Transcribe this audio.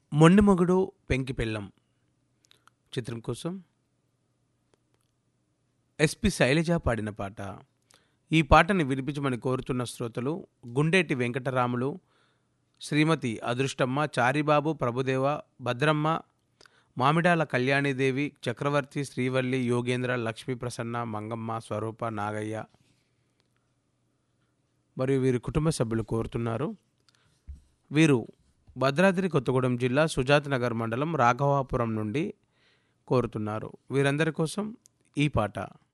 మొండి మొగుడు పెంకి పెళ్ళం చిత్రం కోసం ఎస్పి శైలజ పాడిన పాట ఈ పాటని వినిపించమని కోరుతున్న శ్రోతలు గుండేటి వెంకటరాములు శ్రీమతి అదృష్టమ్మ చారిబాబు ప్రభుదేవ భద్రమ్మ మామిడాల కళ్యాణీదేవి చక్రవర్తి శ్రీవల్లి యోగేంద్ర లక్ష్మీ ప్రసన్న మంగమ్మ స్వరూప నాగయ్య మరియు వీరి కుటుంబ సభ్యులు కోరుతున్నారు వీరు భద్రాద్రి కొత్తగూడెం జిల్లా సుజాత్ నగర్ మండలం రాఘవాపురం నుండి కోరుతున్నారు వీరందరి కోసం ఈ పాట